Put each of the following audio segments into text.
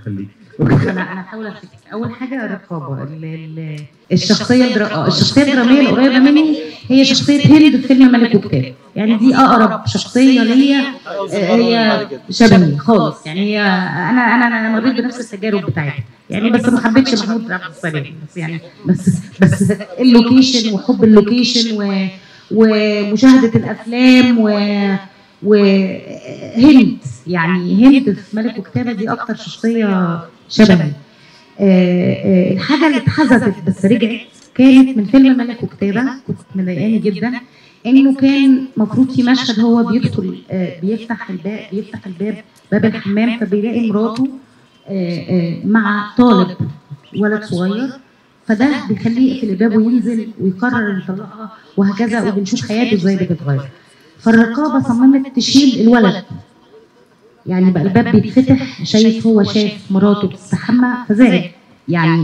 خليك انا انا هحاول افتكر اول حاجه الرقابه ال- ال- الشخصيه الدرا... الشخصيه الدراميه القريبه مني هي شخصيه هند في فيلم ملك وكتاب يعني دي اقرب شخصيه ليا آه، هي شبهي خالص يعني هي انا انا انا مريت بنفس التجارب بتاعتها يعني بس ما حبيتش محمود عبد السلام بس يعني بس بس اللوكيشن وحب اللوكيشن و ومشاهده الافلام و وهند يعني هند في ملك وكتابه دي اكتر شخصيه شبهي آه، آه، الحاجه اللي اتحذفت بس رجعت كانت من فيلم ملك وكتابه كنت مضايقاني جدا انه كان مفروض في مشهد هو بيدخل آه، بيفتح الباب بيفتح الباب باب الحمام فبيلاقي مراته آه، آه، مع طالب ولد صغير فده بيخليه يقفل الباب وينزل ويقرر يطلقها وهكذا وبنشوف حياته ازاي بتتغير فالرقابه صممت تشيل الولد يعني بقى الباب بيتفتح شايف هو شايف مراته بتستحمى فزعل يعني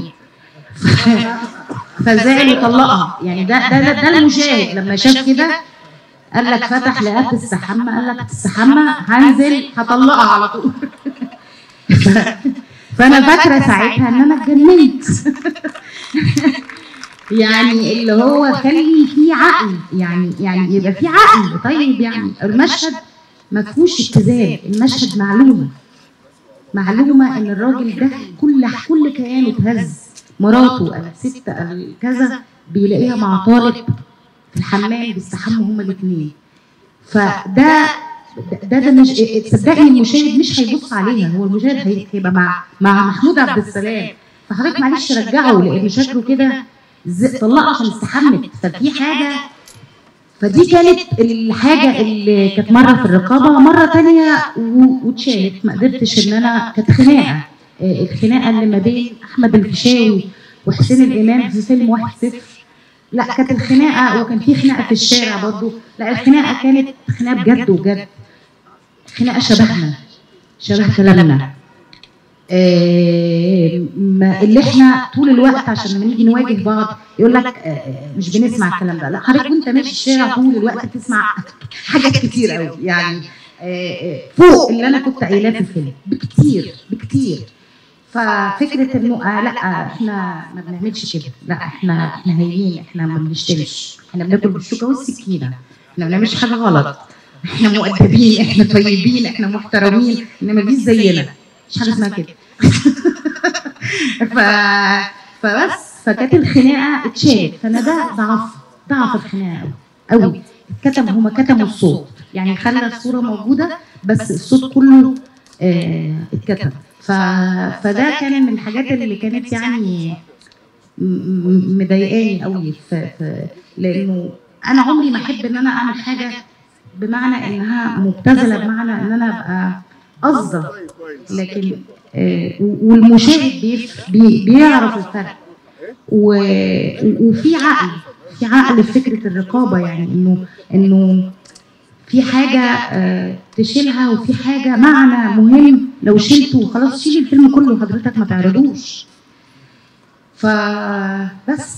فزعل وطلقها يعني ده ده ده, ده المشاهد لما شاف كده قال لك فتح لقاها بتستحمى قال لك تستحمى هنزل هطلقها على طول فانا فاكره ساعتها ان انا اتجننت يعني اللي هو خلي في عقل يعني يعني يبقى في عقل طيب يعني المشهد ما فيهوش ابتذال المشهد معلومه معلومه ان الراجل ده كل كل كيانه اتهز مراته الست كذا بيلاقيها مع طالب في الحمام بيستحموا هما الاثنين فده ده ده مش تصدقني المشاهد مش هيبص عليها هو المشاهد هي- هيبقى مع مع محمود عبد السلام فحضرتك معلش رجعه لان شكله كده ز- طلقها عشان استحمت ففي حاجه فدي كانت الحاجه اللي كانت مره في الرقابه مره تانية و- واتشالت ما قدرتش ان انا كانت خناقه آه، الخناقه اللي ما بين احمد الفيشاوي وحسين الامام في فيلم واحد صفر لا كانت الخناقه وكان في خناقه في الشارع برضو لا الخناقه كانت خناقه بجد وجد خناقه شبهنا شبه كلامنا آه، ما- اللي احنا طول الوقت عشان لما نيجي نواجه بعض يقول لك آه، آه، مش بنسمع الكلام ده لا حضرتك وانت ماشي الشارع طول الوقت بتسمع حاجات كتير قوي يعني آه، آه، فوق اللي انا كنت قايلاه في الفيلم بكتير بكتير ففكره انه آه لا احنا ما بنعملش كده لا احنا احنا هايلين احنا ما بنشتمش احنا بناكل بالشوكه والسكينه احنا ما بنعملش حاجه غلط احنا مؤدبين احنا طيبين احنا محترمين احنا ما فيش زينا مش حاجه اسمها كده ف... فبس فكانت الخناقه اتشالت فانا ده ضعف ضعف الخناقه قوي قوي كتم هما كتموا الصوت يعني خلى الصوره موجوده بس الصوت كله آه اتكتم ف... فده كان من الحاجات اللي كانت يعني م- م- مضايقاني قوي في... في لانه انا عمري ما احب ان انا اعمل حاجه بمعنى انها مبتذله بمعنى ان انا ابقى قصده لكن آه، والمشاهد بيف- بي- بيعرف الفرق و- وفي عقل في عقل في فكره الرقابه يعني انه انه في حاجه آه، تشيلها وفي حاجه معنى مهم لو شلته خلاص شيل الفيلم كله حضرتك ما تعرضوش فبس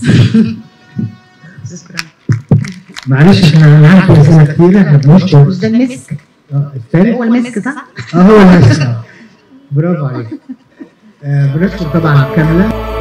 شكرا معلش احنا معاك اسئله كتيره احنا بنشكر مش ده المسك آه، الثالث هو المسك صح؟ اه هو المسك آه. برافو عليك آه، بنشكر طبعا الكاميرا